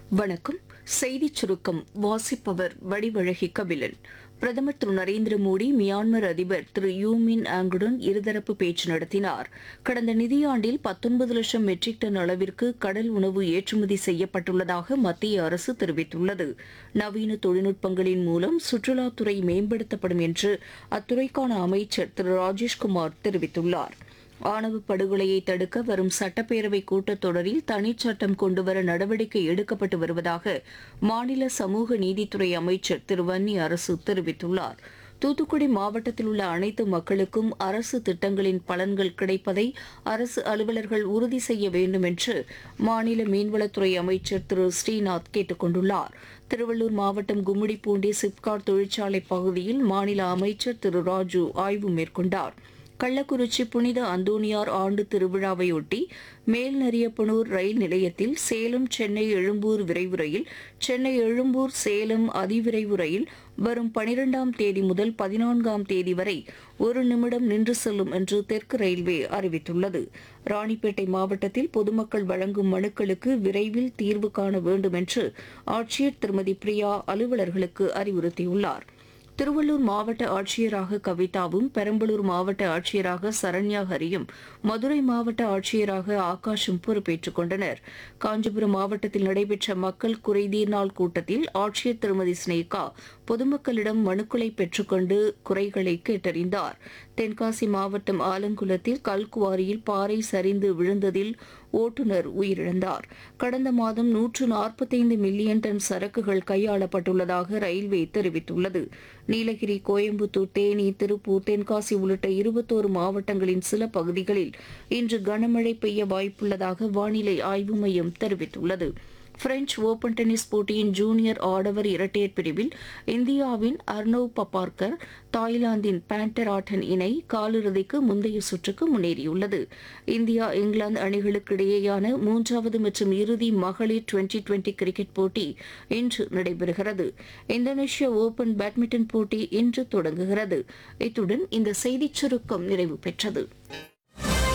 வணக்கம் செய்திச் சுருக்கம் வாசிப்பவர் வடிவழகி கபிலன் பிரதமர் திரு நரேந்திர மோடி மியான்மர் அதிபர் திரு யூமின் ஆங்குடன் இருதரப்பு பேச்சு நடத்தினார் கடந்த நிதியாண்டில் பத்தொன்பது லட்சம் மெட்ரிக் டன் அளவிற்கு கடல் உணவு ஏற்றுமதி செய்யப்பட்டுள்ளதாக மத்திய அரசு தெரிவித்துள்ளது நவீன தொழில்நுட்பங்களின் மூலம் சுற்றுலாத்துறை மேம்படுத்தப்படும் என்று அத்துறைக்கான அமைச்சர் திரு ராஜேஷ்குமார் தெரிவித்துள்ளார் ஆணவ படுகொலையை தடுக்க வரும் சட்டப்பேரவை கூட்டத்தொடரில் தனிச்சட்டம் கொண்டுவர நடவடிக்கை எடுக்கப்பட்டு வருவதாக மாநில சமூக நீதித்துறை அமைச்சர் திரு வன்னி அரசு தெரிவித்துள்ளார் தூத்துக்குடி மாவட்டத்தில் உள்ள அனைத்து மக்களுக்கும் அரசு திட்டங்களின் பலன்கள் கிடைப்பதை அரசு அலுவலர்கள் உறுதி செய்ய வேண்டும் என்று மாநில மீன்வளத்துறை அமைச்சர் திரு ஸ்ரீநாத் கேட்டுக் கொண்டுள்ளார் திருவள்ளூர் மாவட்டம் கும்மிடிப்பூண்டி சிப்காட் தொழிற்சாலை பகுதியில் மாநில அமைச்சர் திரு ராஜு ஆய்வு மேற்கொண்டார் கள்ளக்குறிச்சி புனித அந்தோணியார் ஆண்டு திருவிழாவையொட்டி மேல்நரியப்பனூர் ரயில் நிலையத்தில் சேலம் சென்னை எழும்பூர் விரைவு ரயில் சென்னை எழும்பூர் சேலம் அதிவிரைவு ரயில் வரும் பனிரெண்டாம் தேதி முதல் பதினான்காம் தேதி வரை ஒரு நிமிடம் நின்று செல்லும் என்று தெற்கு ரயில்வே அறிவித்துள்ளது ராணிப்பேட்டை மாவட்டத்தில் பொதுமக்கள் வழங்கும் மனுக்களுக்கு விரைவில் தீர்வு காண வேண்டும் என்று ஆட்சியர் திருமதி பிரியா அலுவலர்களுக்கு அறிவுறுத்தியுள்ளார் திருவள்ளூர் மாவட்ட ஆட்சியராக கவிதாவும் பெரம்பலூர் மாவட்ட ஆட்சியராக சரண்யா ஹரியும் மதுரை மாவட்ட ஆட்சியராக ஆகாஷும் பொறுப்பேற்றுக் கொண்டனர் காஞ்சிபுரம் மாவட்டத்தில் நடைபெற்ற மக்கள் குறைதீர் நாள் கூட்டத்தில் ஆட்சியர் திருமதி ஸ்னேகா பொதுமக்களிடம் மனுக்களை பெற்றுக்கொண்டு குறைகளை கேட்டறிந்தார் தென்காசி மாவட்டம் ஆலங்குளத்தில் கல்குவாரியில் பாறை சரிந்து விழுந்ததில் ஓட்டுநர் உயிரிழந்தார் கடந்த மாதம் நூற்று நாற்பத்தைந்து மில்லியன் டன் சரக்குகள் கையாளப்பட்டுள்ளதாக ரயில்வே தெரிவித்துள்ளது நீலகிரி கோயம்புத்தூர் தேனி திருப்பூர் தென்காசி உள்ளிட்ட இருபத்தோரு மாவட்டங்களின் சில பகுதிகளில் இன்று கனமழை பெய்ய வாய்ப்புள்ளதாக வானிலை ஆய்வு மையம் தெரிவித்துள்ளது பிரெஞ்ச் ஓபன் டென்னிஸ் போட்டியின் ஜூனியர் ஆடவர் இரட்டையர் பிரிவில் இந்தியாவின் அர்னவ் பப்பார்கர் தாய்லாந்தின் பேண்டர் ஆட்டன் இணை காலிறுதிக்கு முந்தைய சுற்றுக்கு முன்னேறியுள்ளது இந்தியா இங்கிலாந்து அணிகளுக்கு இடையேயான மூன்றாவது மற்றும் இறுதி மகளிர் டுவெண்டி டுவெண்டி கிரிக்கெட் போட்டி இன்று நடைபெறுகிறது இந்தோனேஷியா ஓபன் பேட்மிண்டன் போட்டி இன்று தொடங்குகிறது இத்துடன் இந்த செய்திச் சுருக்கம் நிறைவு பெற்றது